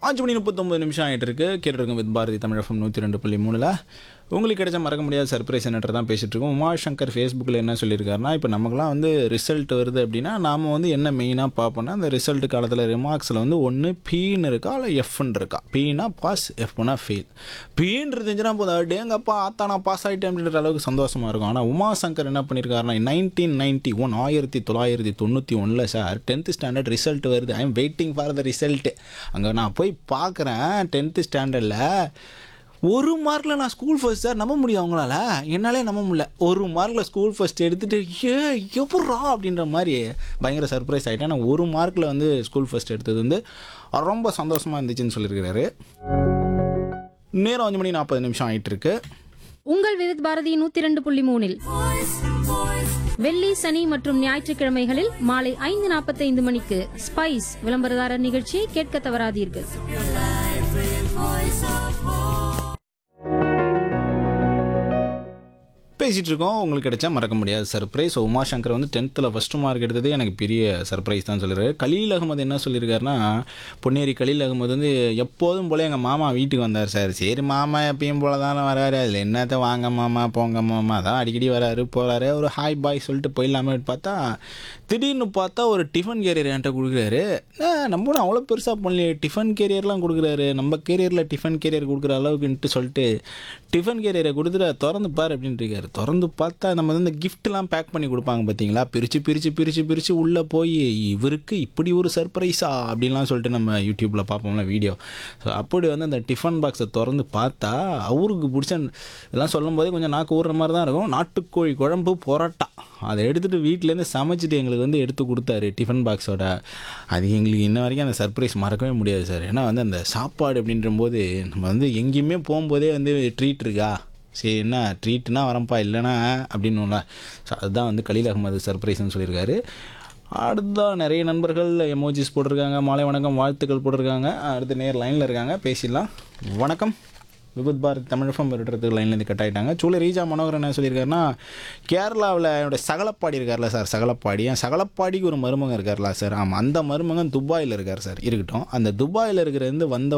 அஞ்சு மணி முப்பத்தொம்பது நிமிஷம் ஆகிட்டு இருக்கு கேட்டுருக்கோம் வித் பாரதி தமிழகம் நூற்றி ரெண்டு புள்ளி மூணில் உங்களுக்கு கிடைச்ச மறக்க முடியாத சர்ப்ரைஸ் என்னன்ற தான் பேசிட்டு இருக்கோம் உமாசங்கர் ஃபேஸ்புக்கில் என்ன சொல்லியிருக்காருன்னா இப்போ நமக்குலாம் வந்து ரிசல்ட் வருது அப்படின்னா நாம் வந்து என்ன மெயினாக பார்ப்போம்னா அந்த ரிசல்ட் காலத்தில் ரிமார்க்ஸில் வந்து ஒன்று பீன்னு இருக்கா இல்லை எஃப்னு இருக்கா பீனா பாஸ் எஃப்னா ஃபெயில் பீன்னு இருந்துச்சுன்னா போதும் டேங்கப்பா ஆத்தா நான் பாஸ் ஆகிட்டேன் அப்படின்ற அளவுக்கு சந்தோஷமாக இருக்கும் ஆனால் உமாசங்கர் என்ன பண்ணியிருக்காருன்னா நைன்டீன் நைன்ட்டி ஒன் ஆயிரத்தி தொள்ளாயிரத்தி தொண்ணூற்றி ஒன்றில் சார் டென்த்து ஸ்டாண்டர்ட் ரிசல்ட் வருது I am waiting for the result அங்கே நான் போய் பார்க்குறேன் டென்த்து ஸ்டாண்டர்டில் ஒரு மார்க்கில் நான் ஸ்கூல் ஃபர்ஸ்ட் சார் நம்ப முடியும் அவங்களால என்னாலே நம்ப முடியல ஒரு மார்க்கில் ஸ்கூல் ஃபர்ஸ்ட் எடுத்துகிட்டு ஏ எப்பட்றா அப்படின்ற மாதிரி பயங்கர சர்ப்ரைஸ் ஆகிட்டேன் நான் ஒரு மார்க்கில் வந்து ஸ்கூல் ஃபர்ஸ்ட் எடுத்தது வந்து ரொம்ப சந்தோஷமாக இருந்துச்சுன்னு சொல்லியிருக்கிறாரு நேரம் அஞ்சு மணி நாற்பது நிமிஷம் ஆகிட்டு இருக்கு உங்கள் விவித் பாரதி நூத்தி இரண்டு புள்ளி மூணில் வெள்ளி சனி மற்றும் ஞாயிற்றுக்கிழமைகளில் மாலை ஐந்து நாற்பத்தைந்து மணிக்கு ஸ்பைஸ் விளம்பரதாரர் நிகழ்ச்சியை கேட்க தவறாதீர்கள் பேசிகிட்டு இருக்கோம் உங்களுக்கு கிடைச்சா மறக்க முடியாது சர்ப்ரைஸ் உமாசங்கர் வந்து டென்த்தில் ஃபஸ்ட்டு மார்க் எடுத்ததே எனக்கு பெரிய சர்ப்ரைஸ் தான் சொல்லிடுறாரு கலீல் அகமது என்ன சொல்லியிருக்காருன்னா பொன்னேரி கலீல் அகமது வந்து எப்போதும் போல எங்கள் மாமா வீட்டுக்கு வந்தார் சார் சரி மாமா எப்பயும் போல தானே வராரு அதில் என்னத்த வாங்க மாமா போங்க மாமா தான் அடிக்கடி வராரு போகிறாரு ஒரு ஹாய் பாய் சொல்லிட்டு போயிடலாமே பார்த்தா திடீர்னு பார்த்தா ஒரு டிஃபன் கேரியர் என்கிட்ட கொடுக்குறாரு "அஹ், நம்ம ஒன்றும் அவ்வளோ பெருசாக பண்ணலையே டிஃபன் கேரியர்லாம் கொடுக்குறாரு நம்ம கேரியரில் டிஃபன் கேரியர் கொடுக்குற அளவுக்குன்ட்டு சொல்லிட்டு டிஃபன் கேரியரை கொடுத்துட்டு "அதை திறந்து பாரு அப்படின்ட்டு இருக்காரு திறந்து பார்த்தா நம்ம வந்து இந்த கிஃப்ட்லாம் பேக் பண்ணி கொடுப்பாங்க பார்த்தீங்களா பிரித்து பிரித்து பிரித்து பிரித்து உள்ளே போய் இவருக்கு இப்படி ஒரு சர்ப்ரைஸா அப்படின்லாம் சொல்லிட்டு நம்ம யூடியூப்பில் பார்ப்போம்ல வீடியோ ஸோ அப்படி வந்து அந்த டிஃபன் பாக்ஸை திறந்து பார்த்தா அவருக்கு பிடிச்ச இதெல்லாம் சொல்லும்போதே கொஞ்சம் நாக்கு ஊறுற மாதிரி தான் இருக்கும் நாட்டுக்கோழி குழம்பு பரோட்டா அதை எடுத்துகிட்டு வீட்டிலேருந்து சமைச்சிட்டு எங்களுக்கு வந்து எடுத்து கொடுத்தாரு டிஃபன் பாக்ஸோட அது எங்களுக்கு இன்ன வரைக்கும் அந்த சர்ப்ரைஸ் மறக்கவே முடியாது சார் ஏன்னா வந்து அந்த சாப்பாடு அப்படின்ற போது நம்ம வந்து எங்கேயுமே போகும்போதே வந்து ட்ரீட் இருக்கா சரி என்ன ட்ரீட்னா வரப்பா இல்லைன்னா அப்படின்னுல ஸோ அதுதான் வந்து கலீல் அகமது சர்ப்ரைஸ்னு சொல்லியிருக்காரு அடுத்ததான் நிறைய நண்பர்கள் எமோஜிஸ் போட்டிருக்காங்க மாலை வணக்கம் வாழ்த்துக்கள் போட்டிருக்காங்க அடுத்து நேர் லைனில் இருக்காங்க பேசிடலாம் வணக்கம் விபத் பாரத் தமிழகம் விடுறதுக்கு லைன்லேருந்து கட் ஆகிட்டாங்க சூழல் ரீஜா மனோகர் என்ன சொல்லியிருக்காருன்னா கேரளாவில் என்னோட சகலப்பாடி இருக்கார்ல சார் சகலப்பாடி என் சகலப்பாடிக்கு ஒரு மருமகன் இருக்கார்ல சார் ஆமாம் அந்த மருமகன் துபாயில் இருக்கார் சார் இருக்கட்டும் அந்த துபாயில் இருக்கிறது வந்த